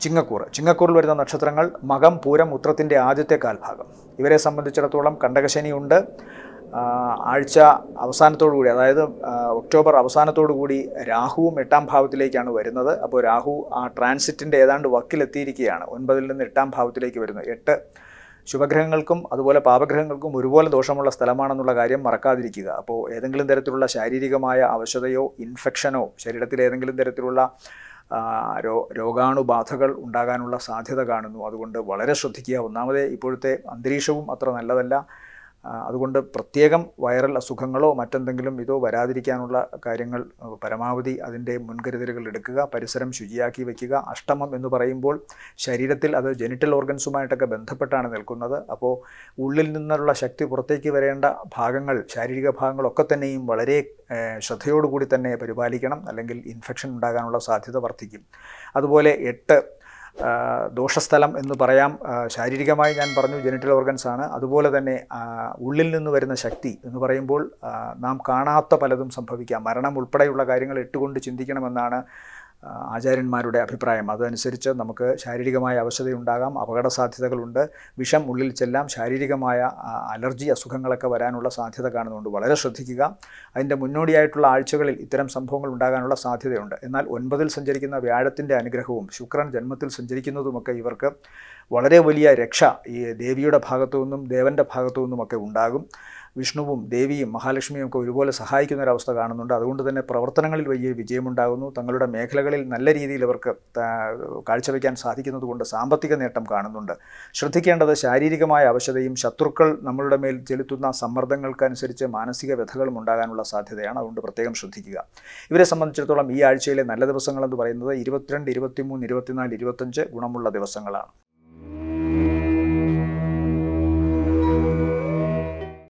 ചിങ്ങക്കൂർ ചിങ്ങക്കൂറിൽ വരുന്ന നക്ഷത്രങ്ങൾ മകം പൂരം ഉത്രത്തിൻ്റെ ആദ്യത്തെ കാൽഭാഗം ഇവരെ സംബന്ധിച്ചിടത്തോളം കണ്ടകശനിയുണ്ട് ആ, ആഴ്ച അവസാനത്തോടു കൂടി അതായത് ആ, ഒക്ടോബർ അവസാനത്തോടു കൂടി രാഹുവും എട്ടാം ഭാവത്തിലേക്കാണ് വരുന്നത് അപ്പോൾ രാഹു ആ ട്രാൻസിറ്റിൻ്റെ ഏതാണ്ട് വക്കിലെത്തിയിരിക്കുകയാണ് ഒൻപതിൽ നിന്ന് എട്ടാം ഭാവത്തിലേക്ക് വരുന്നു എട്ട് ശുഭഗ്രഹങ്ങൾക്കും അതുപോലെ പാപഗ്രഹങ്ങൾക്കും ഒരുപോലെ ദോഷമുള്ള സ്ഥലമാണെന്നുള്ള കാര്യം മറക്കാതിരിക്കുക അപ്പോൾ ഏതെങ്കിലും തരത്തിലുള്ള ശാരീരികമായ അവശതയോ ഇൻഫെക്ഷനോ ശരീരത്തിൽ ഏതെങ്കിലും തരത്തിലുള്ള ആ, രോ രോഗാണുബാധകൾ ഉണ്ടാകാനുള്ള സാധ്യത കാണുന്നു അതുകൊണ്ട് വളരെ ശ്രദ്ധിക്കുക ഒന്നാമതേ ഇപ്പോഴത്തെ അന്തരീക്ഷവും അത്ര നല്ലതല്ല ആ, അതുകൊണ്ട് പ്രത്യേകം വൈറൽ അസുഖങ്ങളോ മറ്റെന്തെങ്കിലും ഇതോ വരാതിരിക്കാനുള്ള കാര്യങ്ങൾ ആ, പരമാവധി അതിൻ്റെ മുൻകരുതലുകൾ എടുക്കുക പരിസരം ശുചിയാക്കി വയ്ക്കുക അഷ്ടമം എന്ന് പറയുമ്പോൾ ശരീരത്തിൽ അത് ജെനിറ്റൽ ഓർഗൻസുമായിട്ടൊക്കെ ബന്ധപ്പെട്ടാണ് നിൽക്കുന്നത് അപ്പോൾ ഉള്ളിൽ നിന്നുള്ള ശക്തി പുറത്തേക്ക് വരേണ്ട ഭാഗങ്ങൾ ശാരീരിക ഭാഗങ്ങളൊക്കെ തന്നെയും വളരെ ഏഹ്, ശ്രദ്ധയോടുകൂടി തന്നെ പരിപാലിക്കണം അല്ലെങ്കിൽ ഇൻഫെക്ഷൻ ഉണ്ടാകാനുള്ള സാധ്യത വർദ്ധിക്കും അതുപോലെ എട്ട് ആ, ദോഷസ്ഥലം എന്ന് പറയാം ആ, ശാരീരികമായി ഞാൻ പറഞ്ഞു ജെനിറ്റൽ ഓർഗൻസ് ആണ് അതുപോലെ തന്നെ ആ, ഉള്ളിൽ നിന്ന് വരുന്ന ശക്തി എന്ന് പറയുമ്പോൾ ആ, നാം കാണാത്ത പലതും സംഭവിക്കാം മരണം ഉൾപ്പെടെയുള്ള കാര്യങ്ങൾ ഇട്ടുകൊണ്ട് ചിന്തിക്കണമെന്നാണ് ആ, ആചാര്യന്മാരുടെ അഭിപ്രായം അതനുസരിച്ച് നമുക്ക് ശാരീരികമായ അവശതയുണ്ടാകാം അപകട സാധ്യതകളുണ്ട് വിഷം ഉള്ളിൽ ചെല്ലാം ശാരീരികമായ ആ, അലർജി അസുഖങ്ങളൊക്കെ വരാനുള്ള സാധ്യത കാണുന്നുണ്ട് വളരെ ശ്രദ്ധിക്കുക അതിൻ്റെ മുന്നോടിയായിട്ടുള്ള ആഴ്ചകളിൽ ഇത്തരം സംഭവങ്ങൾ ഉണ്ടാകാനുള്ള സാധ്യതയുണ്ട് എന്നാൽ ഒൻപതിൽ സഞ്ചരിക്കുന്ന വ്യാഴത്തിൻ്റെ അനുഗ്രഹവും ശുക്രൻ ജന്മത്തിൽ സഞ്ചരിക്കുന്നതുമൊക്കെ ഇവർക്ക് വളരെ വലിയ രക്ഷ ഈ ദേവിയുടെ ഭാഗത്തു നിന്നും ദേവൻ്റെ ഭാഗത്തു നിന്നുമൊക്കെ ഉണ്ടാകും വിഷ്ണുവും ദേവിയും മഹാലക്ഷ്മിയും ഒക്കെ ഒരുപോലെ സഹായിക്കുന്ന ഒരവസ്ഥ കാണുന്നുണ്ട് അതുകൊണ്ട് തന്നെ പ്രവർത്തനങ്ങളിൽ വലിയ വിജയമുണ്ടാകുന്നു തങ്ങളുടെ മേഖലകളിൽ നല്ല രീതിയിൽ ഇവർക്ക് ത- കാഴ്ചവെക്കാൻ സാധിക്കുന്നത് കൊണ്ട് സാമ്പത്തിക നേട്ടം കാണുന്നുണ്ട് ശ്രദ്ധിക്കേണ്ടത് ശാരീരികമായ അവശതയും ശത്രുക്കൾ നമ്മളുടെ മേൽ ചെലുത്തുന്ന സമ്മർദ്ദങ്ങൾക്കനുസരിച്ച് മാനസിക വ്യഥകളും ഉണ്ടാകാനുള്ള സാധ്യതയാണ് അതുകൊണ്ട് പ്രത്യേകം ശ്രദ്ധിക്കുക ഇവരെ സംബന്ധിച്ചിടത്തോളം ഈ ആഴ്ചയിലെ നല്ല ദിവസങ്ങളെന്ന് പറയുന്നത് ഇരുപത്തിരണ്ട് ഇരുപത്തിമൂന്ന് ഇരുപത്തിനാല് ഇരുപത്തഞ്ച് ഗുണമുള്ള ദിവസങ്ങളാണ്